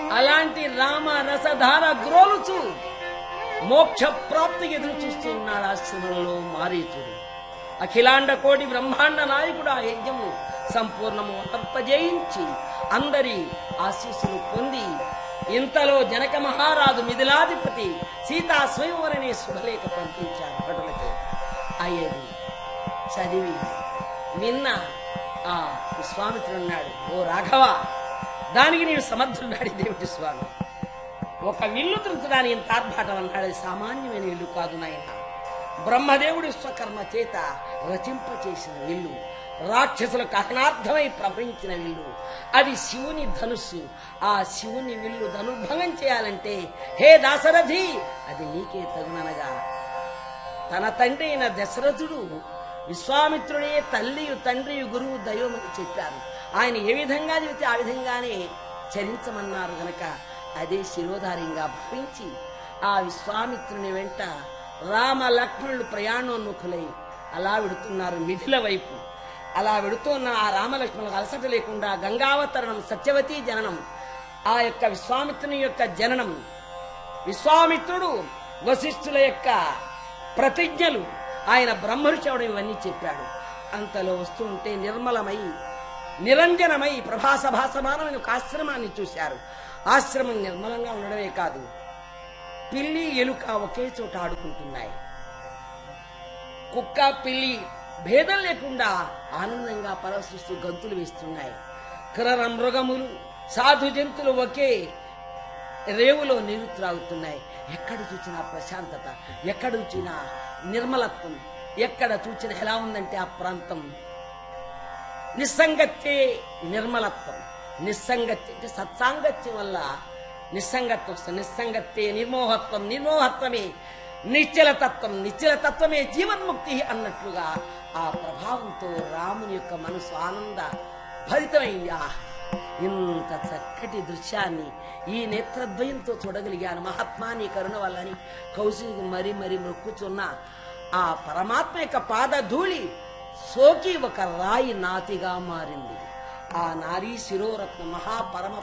అలాంటి రామ రసధార గ్రోలుచు మోక్ష ప్రాప్తికి ఎదురు చూస్తున్నాడు ఆశ్రమంలో మారీచుడు అఖిలాండ కోటి బ్రహ్మాండ నాయకుడు ఆ యజ్ఞము సంపూర్ణము అర్పజేయించి అందరి ఆశీస్సులు పొంది ఇంతలో జనక మహారాజు మిథిలాధిపతి సీతా స్వయంవరనే శుభలేఖ పంపించారు భటులతో అయ్యేది చదివి విన్న ఆ విశ్వామిత్రుడున్నాడు ఓ రాఘవ దానికి నేను సమర్థున్నాడు దేవుడి స్వామి ఒక విల్లు త్రుంచడానికి ఇంత ఆర్భాటం అన్నాడు అది సామాన్యమైన విల్లు కాదు నాయన బ్రహ్మదేవుడి స్వకర్మ చేత రచింపచేసిన విల్లు రాక్షసుల కథనార్థమై ప్రవహించిన విల్లు అది శివుని ధనుస్సు ఆ శివుని విల్లు ధనుర్భంగం చేయాలంటే హే దాశరథి అది నీకే తగుననగా తన తండ్రి అయిన దశరథుడు విశ్వామిత్రుడే తల్లియు తండ్రియు గురువు దైవమని చెప్పారు ఆయన ఏ విధంగా చెబితే ఆ విధంగానే చరించమన్నారు గనక అదే శిరోధార్యంగా భావించి ఆ విశ్వామిత్రుని వెంట రామ లక్ష్మణులు ప్రయాణోన్ముఖులై అలా వెడుతున్నారు మిథిల వైపు అలా వెడుతున్న ఆ రామలక్ష్మణులకు అలసట లేకుండా గంగావతరణం సత్యవతి జననం ఆ యొక్క విశ్వామిత్రుని యొక్క జననం విశ్వామిత్రుడు వశిష్ఠుల యొక్క ప్రతిజ్ఞలు ఆయన బ్రహ్మర్షి అవడం ఇవన్నీ చెప్పాడు అంతలో వస్తూ ఉంటే నిర్మలమై నిరంజనమై ప్రభాసభాసమానమైన ఒక ఆశ్రమాన్ని చూశారు ఆశ్రమం నిర్మలంగా ఉండడమే కాదు పిల్లి ఎలుక ఒకే చోట ఆడుకుంటున్నాయి కుక్క పిల్లి భేదం లేకుండా ఆనందంగా పరవశిస్తూ గంతులు వేస్తున్నాయి క్రర మృగములు సాధు జంతువులు ఒకే రేవులో నీరు త్రాగుతున్నాయి ఎక్కడ చూసినా ప్రశాంతత ఎక్కడ చూసినా నిర్మలత్వం ఎక్కడ చూసినా ఎలా ఉందంటే ఆ ప్రాంతం నిస్సంగత్యే నిర్మలత్వం నిస్సంగత్యం అంటే సత్సాంగత్యం వల్ల నిస్సంగత్వం వస్తుంది నిస్సంగత్యే నిర్మోహత్వం నిర్మోహత్వమే నిశ్చలతత్వం నిశ్చలతత్వమే జీవన్ముక్తి అన్నట్లుగా ఆ ప్రభావంతో రాముని యొక్క మనసు ఆనంద భరితమయ్యా ఇంత చక్కటి దృశ్యాన్ని ఈ నేత్రద్వయంతో చూడగలిగాను మహాత్మా నీ కరుణ వల్లని కౌశికి మరీ మరీ మొక్కుచున్న ఆ పరమాత్మ యొక్క పాదధూళి సోకి ఒక రాయి నాతిగా మారింది ఆ నారీ శిరోరత్న మహాపరమ